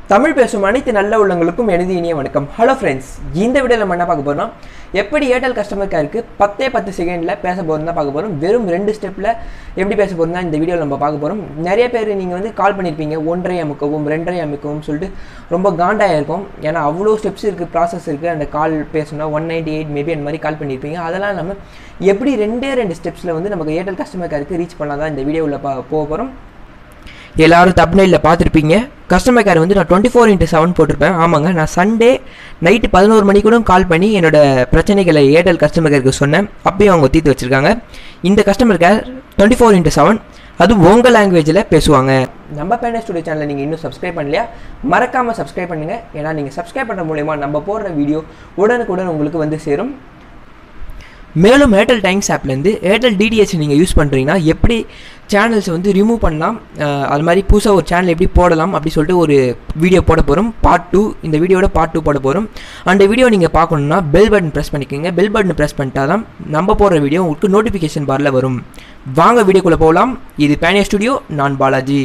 தமிழ் பேசும் அனைத்து நல்ல உள்ளங்களுக்கும் எனது இனிய வணக்கம் ஹலோ ஃப்ரெண்ட்ஸ் இந்த வீடியோவில் நம்ம என்ன பார்க்க போறோம் எப்படி ஏர்டெல் கஸ்டமர் கேருக்கு பத்தே பத்து செகண்டில் பேச போகிறோம் தான் பார்க்க போகிறோம் வெறும் ரெண்டு ஸ்டெப்பில் எப்படி பேச போகிறோம் தான் இந்த வீடியோவில் நம்ம பார்க்க போகிறோம் நிறைய பேர் நீங்கள் வந்து கால் பண்ணியிருப்பீங்க ஒன்றரை அமுக்கவும் ரெண்டரை அமுக்கவும் சொல்லிட்டு ரொம்ப காண்டாக இருக்கும் ஏன்னா அவ்வளோ ஸ்டெப்ஸ் இருக்குது ப்ராசஸ் இருக்குது அந்த கால் பேசணும்னா ஒன் நைன்டி எயிட் மேபி அந்த மாதிரி கால் பண்ணியிருப்பீங்க அதெல்லாம் நம்ம எப்படி ரெண்டே ரெண்டு ஸ்டெப்ஸில் வந்து நமக்கு ஏர்டெல் கஸ்டமர் கேருக்கு ரீச் பண்ணலாம் தான் இந்த வீடியோவில் பா போக போகிறோம் எல்லாரும் தப்னையில் பார்த்துருப்பீங்க கஸ்டமர் கேர் வந்து நான் டுவெண்ட்டி ஃபோர் இன்ட்டு செவன் போட்டிருப்பேன் ஆமாங்க நான் சண்டே நைட்டு பதினோரு மணி கூட கால் பண்ணி என்னோட பிரச்சனைகளை ஏர்டெல் கஸ்டமர் கேருக்கு சொன்னேன் அப்பயும் அவங்க தீர்த்து வச்சுருக்காங்க இந்த customer care twenty four into seven அது உங்கள் லாங்குவேஜில் பேசுவாங்க நம்ம பேனே ஸ்டுடியோ சேனலை நீங்கள் இன்னும் சப்ஸ்கிரைப் பண்ணலையா மறக்காமல் சப்ஸ்கிரைப் பண்ணுங்கள் ஏன்னா நீங்கள் சப்ஸ்கிரைப் பண்ணுற மூலயமா நம்ம போடுற வீடியோ உடனுக்குடன் உங்களுக்கு வந்து சேரும் மேலும் ஏர்டெல் டைம்ஸ் ஆப்லேருந்து ஏர்டெல் டிடிஹெச் நீங்கள் யூஸ் பண்ணுறீங்கன்னா எப்படி சேனல்ஸ் வந்து ரிமூவ் பண்ணலாம் அஹ் அது மாதிரி புதுசாக ஒரு சேனல் எப்படி போடலாம் அப்படி சொல்லிட்டு ஒரு வீடியோ போட போகிறோம் பார்ட் டூ இந்த வீடியோட பார்ட் டூ போட போகிறோம் அந்த வீடியோ நீங்கள் பார்க்கணுன்னா பெல் பட்டன் ப்ரெஸ் பண்ணிக்கோங்க பெல் பட்டன் ப்ரெஸ் பண்ணிட்டா தான் நம்ம போடுற வீடியோ உங்களுக்கு நோட்டிஃபிகேஷன் பாரில் வரும் வாங்க வீடியோக்குள்ளே போகலாம் இது பேனியா ஸ்டுடியோ நான் பாலாஜி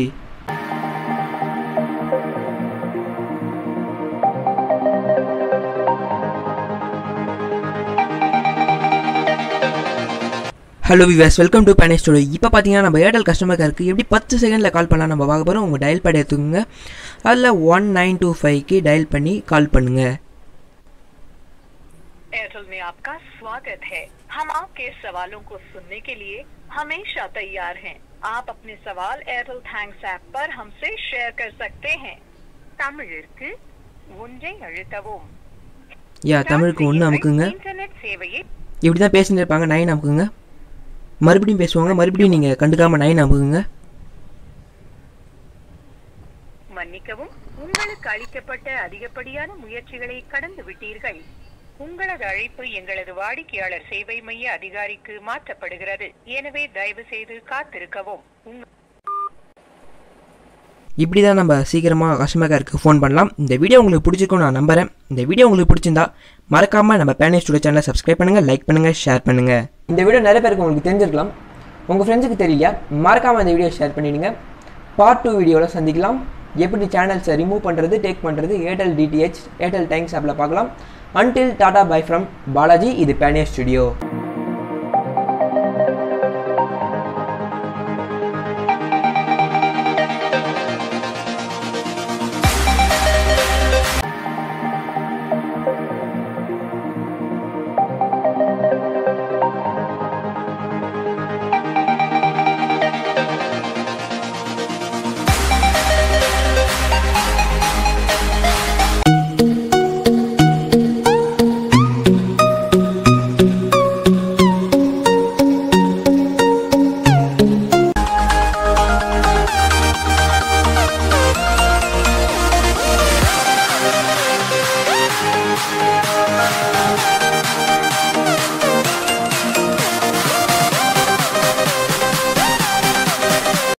ஹலோ விவாஸ் வெல்கம் டு பேனே ஸ்டுடியோ இப்போ பார்த்தீங்கன்னா நம்ம ஏர்டெல் கஸ்டமர் கேருக்கு எப்படி பத்து செகண்டில் கால் பண்ணலாம் நம்ம பார்க்க போகிறோம் உங்கள் டயல் பேட் எடுத்துக்கோங்க அதில் ஒன் நைன் டூ ஃபைவ்க்கு டயல் பண்ணி கால் பண்ணுங்கள் एयरटेल में आपका स्वागत है हम आपके सवालों को सुनने के लिए हमेशा तैयार हैं। आप अपने सवाल एयरटेल थैंक्स ऐप पर हमसे शेयर कर सकते हैं தமிழிற்கு ஒன்றை அழுத்தவும் யா தமிழுக்கு ஒன்று அமுக்குங்க இன்டர்நெட் சேவையை இப்படி தான் பேசிட்டு இருப்பாங்க நைன் அமுக்குங்க மறுபடியும் பேசுவாங்க மறுபடியும் நீங்கள் கண்டுக்காமல் நைன் அமுக்குங்க மன்னிக்கவும் உங்களுக்கு அளிக்கப்பட்ட அதிகப்படியான முயற்சிகளை கடந்து விட்டீர்கள் உங்களது அழைப்பு எங்களது வாடிக்கையாளர் சேவை மைய அதிகாரிக்கு மாற்றப்படுகிறது எனவே தயவு செய்து காத்திருக்கவும் உங்க இப்படி தான் நம்ம சீக்கிரமாக கஸ்டமர் கேருக்கு ஃபோன் பண்ணலாம் இந்த வீடியோ உங்களுக்கு பிடிச்சிருக்கும் நான் நம்புறேன் இந்த வீடியோ உங்களுக்கு பிடிச்சிருந்தா மறக்காமல் நம்ம பேனே ஸ்டுடியோ சேனலை சப்ஸ்கிரைப் பண்ணுங்கள் லைக் பண்ணுங்கள் ஷேர் பண்ணுங்கள் இந்த வீடியோ நிறைய பேருக்கு உங்களுக்கு தெரிஞ்சிருக்கலாம் உங்கள் ஃப்ரெண்ட்ஸுக்கு தெரியலையா மறக்காமல் இந்த வீடியோ ஷேர் பண்ணிடுங்க பார்ட் டூ வீடியோவில் சந்திக்கலாம் எப்படி சேனல்ஸை ரிமூவ் பண்ணுறது டேக் பண்ணுறது ஏர்டெல் டிடிஹெச் ஏர்டெல் டைம்ஸ் ஆப்பில் பார்க்கலாம் until tata bye from Balaji இது பேனே ஸ்டுடியோ